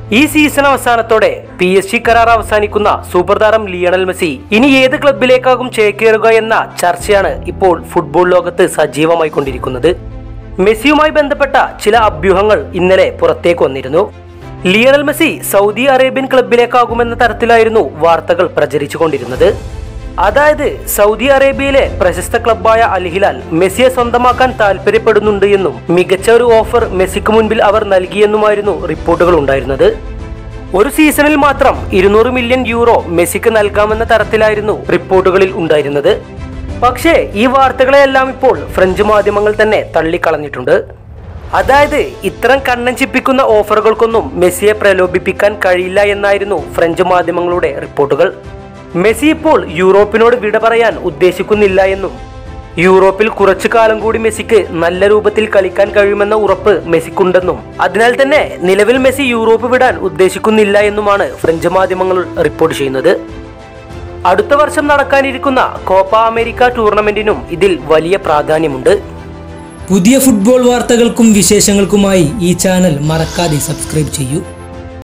ഈ സീസൺ അവസാനത്തോടെ P S G കരാർ അവസാനിക്കുന്ന സൂപ്പർ താരം ലിയണൽ മെസ്സി ഇനി ഏത് ക്ലബിലേക്കാകും ചേക്കേറുക എന്ന ചർച്ചയാണ് ഇപ്പോൾ ഫുട്ബോൾ ലോകത്ത് സജീവമായി കൊണ്ടിരിക്കുന്നത് മെസ്സിയുമായി ബന്ധപ്പെട്ട ചില അഭ്യൂഹങ്ങൾ ഇന്നലെ പുറത്തേക്ക് വന്നിരുന്നു ലിയണൽ മെസ്സി സൗദി അറേബ്യൻ ക്ലബിലേക്കാകുമെന്ന തരത്തിലായിരുന്നു വാർത്തകൾ പ്രചരിച്ചുകൊണ്ടിരുന്നത് അതായത് സൗദി അറേബ്യയിലെ പ്രശസ്ത ക്ലബ്ബായ അൽ ഹിലാൽ മെസ്സിയെ സ്വന്തമാക്കാൻ താല്പര്യപ്പെടുന്നുണ്ട് എന്നും മികച്ച ഒരു ഓഫർ മെസ്സിക്ക് മുൻപിൽ അവർ നൽകിയെന്നുമായിരുന്നു റിപ്പോർട്ടുകൾ ഉണ്ടായിരുന്നത് ഒരു സീസണിൽ മാത്രം ഇരുന്നൂറ് മില്യൺ യൂറോ മെസ്സിക്ക് നൽകാമെന്ന തരത്തിലായിരുന്നു റിപ്പോർട്ടുകളിൽ ഉണ്ടായിരുന്നത് പക്ഷേ ഈ വാർത്തകളെല്ലാം ഇപ്പോൾ ഫ്രഞ്ച് മാധ്യമങ്ങൾ തന്നെ തള്ളിക്കളഞ്ഞിട്ടുണ്ട് അതായത് ഇത്തരം കണ്ണൻ ചിപ്പിക്കുന്ന ഓഫറുകൾക്കൊന്നും മെസ്സിയെ പ്രലോഭിപ്പിക്കാൻ കഴിയില്ല എന്നായിരുന്നു ഫ്രഞ്ച് മാധ്യമങ്ങളുടെ റിപ്പോർട്ടുകൾ മെസ്സി ഇപ്പോൾ യൂറോപ്പിനോട് വിട പറയാൻ ഉദ്ദേശിക്കുന്നില്ല എന്നും യൂറോപ്പിൽ കുറച്ചു കാലം കൂടി മെസ്സിക്ക് നല്ല രൂപത്തിൽ കളിക്കാൻ കഴിയുമെന്ന ഉറപ്പ് മെസ്സിക്കുണ്ടെന്നും അതിനാൽ തന്നെ നിലവിൽ മെസ്സി യൂറോപ്പ് വിടാൻ ഉദ്ദേശിക്കുന്നില്ല എന്നുമാണ് ഫ്രഞ്ച് മാധ്യമങ്ങൾ റിപ്പോർട്ട് ചെയ്യുന്നത് അടുത്ത വർഷം നടക്കാനിരിക്കുന്ന കോപ്പ അമേരിക്ക ടൂർണമെന്റിനും ഇതിൽ വലിയ പ്രാധാന്യമുണ്ട് പുതിയ ഫുട്ബോൾ വാർത്തകൾക്കും വിശേഷങ്ങൾക്കുമായി ഈ ചാനൽ മറക്കാതെ സബ്സ്ക്രൈബ് ചെയ്യൂ